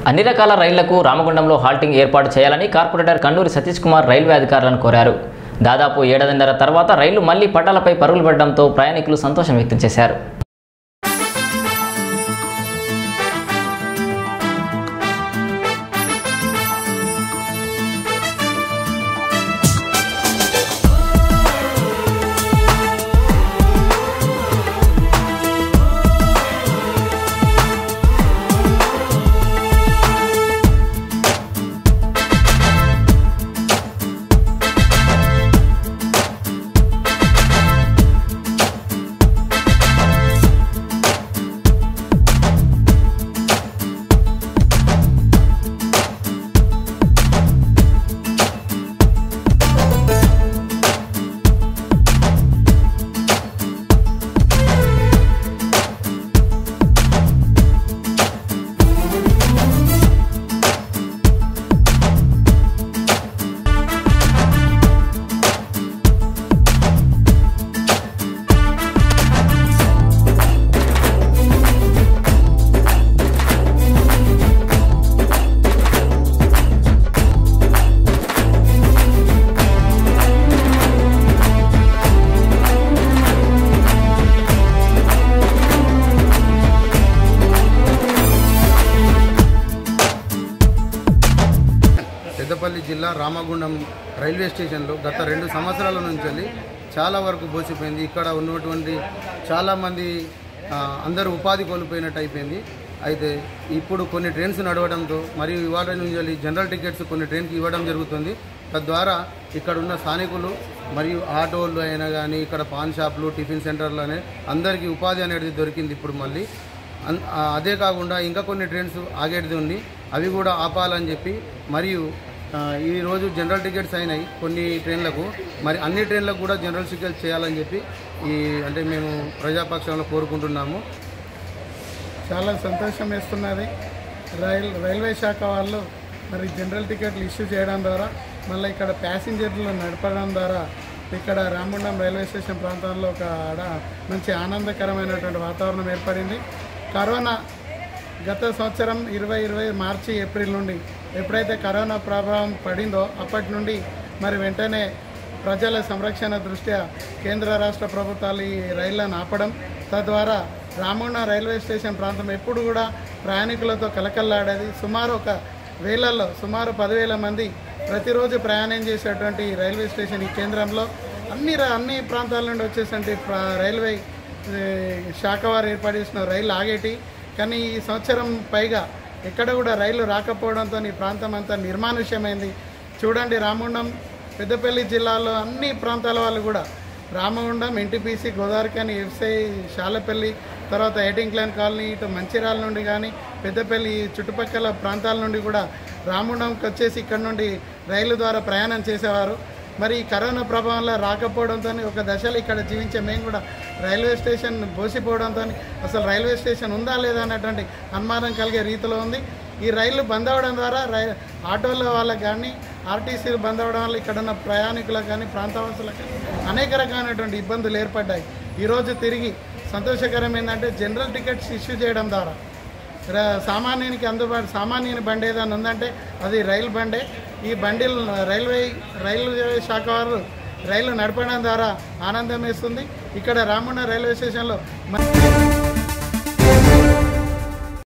అన్ని రకాల రైళ్లకు రామగుండంలో హాల్టింగ్ ఏర్పాటు చేయాలని కార్పొరేటర్ కన్నూరి సతీష్ కుమార్ రైల్వే అధికారులను కోరారు దాదాపు ఏడాదిన్నర తర్వాత రైళ్లు మళ్లీ పట్టాలపై పరుగులు పడడంతో ప్రయాణికులు సంతోషం వ్యక్తం చేశారు పెద్దపల్లి జిల్లా రామగుండం రైల్వే స్టేషన్లో గత రెండు సంవత్సరాల నుంచి చాలా వరకు బోసిపోయింది ఇక్కడ ఉన్నటువంటి చాలామంది ఆ, అందరూ ఉపాధి కోల్పోయినట్టు అయిపోయింది అయితే ఇప్పుడు కొన్ని ట్రైన్స్ నడవడంతో మరియు ఇవాళ నుంచి జనరల్ టికెట్స్ కొన్ని ట్రైన్కి ఇవ్వడం జరుగుతుంది తద్వారా ఇక్కడ ఉన్న స్థానికులు మరియు ఆటోలు అయినా కానీ ఇక్కడ పాన్ షాపులు టిఫిన్ సెంటర్లు అనే అందరికీ ఉపాధి అనేది దొరికింది ఇప్పుడు మళ్ళీ అన్- ఆ, అదే కాకుండా ఇంకా కొన్ని ట్రైన్స్ ఆగేటిది ఉంది అవి కూడా ఆపాలని చెప్పి మరియు ఆ, ఈ రోజు జనరల్ టికెట్స్ అయినాయి కొన్ని ట్రైన్లకు మరి అన్ని ట్రైన్లకు కూడా జనరల్ టికెట్స్ చేయాలని చెప్పి ఈ అంటే మేము ప్రజాపక్షంలో కోరుకుంటున్నాము చాలా సంతోషం వేస్తున్నది రైల్ రైల్వే శాఖ వాళ్ళు మరి జనరల్ టికెట్లు ఇష్యూ చేయడం ద్వారా మళ్ళీ ఇక్కడ ప్యాసింజర్లు నడపడం ద్వారా ఇక్కడ రామగుండం రైల్వే స్టేషన్ ప్రాంతంలో ఒక ఆడ మంచి ఆనందకరమైనటువంటి వాతావరణం ఏర్పడింది కరోనా గత సంవత్సరం ఇరవై ఇరవై మార్చి ఏప్రిల్ నుండి ఎప్పుడైతే కరోనా ప్రభావం పడిందో అప్పటి నుండి మరి వెంటనే ప్రజల సంరక్షణ దృష్ట్యా కేంద్ర రాష్ట్ర ప్రభుత్వాలు ఈ రైళ్లను ఆపడం తద్వారా రామగుండం రైల్వే స్టేషన్ ప్రాంతం ఎప్పుడు కూడా ప్రయాణికులతో కలకల్లాడేది సుమారు ఒక వేలల్లో సుమారు పదివేల మంది ప్రతిరోజు ప్రయాణం చేసేటువంటి ఈ రైల్వే స్టేషన్ ఈ కేంద్రంలో అన్ని రా- అన్ని ప్రాంతాల నుండి వచ్చేటువంటి ప్ర- రైల్వే ఏ, శాఖ వారు ఏర్పాటు చేసిన రైలు ఆగేటి కానీ ఈ సంవత్సరం పైగా ఎక్కడ కూడా రైలు రాకపోవడంతో ఈ ప్రాంతం అంతా నిర్మానుష్యమైంది చూడండి రామగుండం పెద్దపల్లి జిల్లాలో అన్ని ప్రాంతాల వాళ్ళు కూడా రామగుండం ఎన్టీపీసీ గోదావరికని ఎఫ్సై శాలపల్లి తర్వాత ఎయిటింగ్ క్లైన్ కాలనీ ఇటు మంచిర్యాల నుండి కానీ పెద్దపల్లి చుట్టుపక్కల ప్రాంతాల నుండి కూడా రామగుండంకి వచ్చేసి ఇక్కడ నుండి రైలు ద్వారా ప్రయాణం చేసేవారు మరి ఈ కరోనా ప్రభావంలో రాకపోవడంతో ఒక దశలో ఇక్కడ జీవించే మేము కూడా రైల్వే స్టేషన్ బోసిపోవడంతో అసలు రైల్వే స్టేషన్ ఉందా లేదా అనేటువంటి అనుమానం కలిగే రీతిలో ఉంది ఈ రైళ్లు బంద్ అవ్వడం ద్వారా రై ఆటోల వాళ్ళకి కానీ ఆర్టీసీలు బంద్ అవ్వడం వల్ల ఇక్కడ ఉన్న ప్రయాణికులకు కానీ ప్రాంతవాసులకు కానీ అనేక రకమైనటువంటి ఇబ్బందులు ఏర్పడ్డాయి ఈరోజు తిరిగి సంతోషకరం ఏంటంటే జనరల్ టికెట్స్ ఇష్యూ చేయడం ద్వారా ర- సామాన్యునికి అందుబాటు సామాన్యుని బండి ఏదైనా ఉందంటే అది రైలు బండే ఈ బండిలు రైల్వే రైల్వే శాఖ వారు రైలు నడపడం ద్వారా ఆనందం వేస్తుంది ఇక్కడ రామగుండ రైల్వే స్టేషన్లో మ-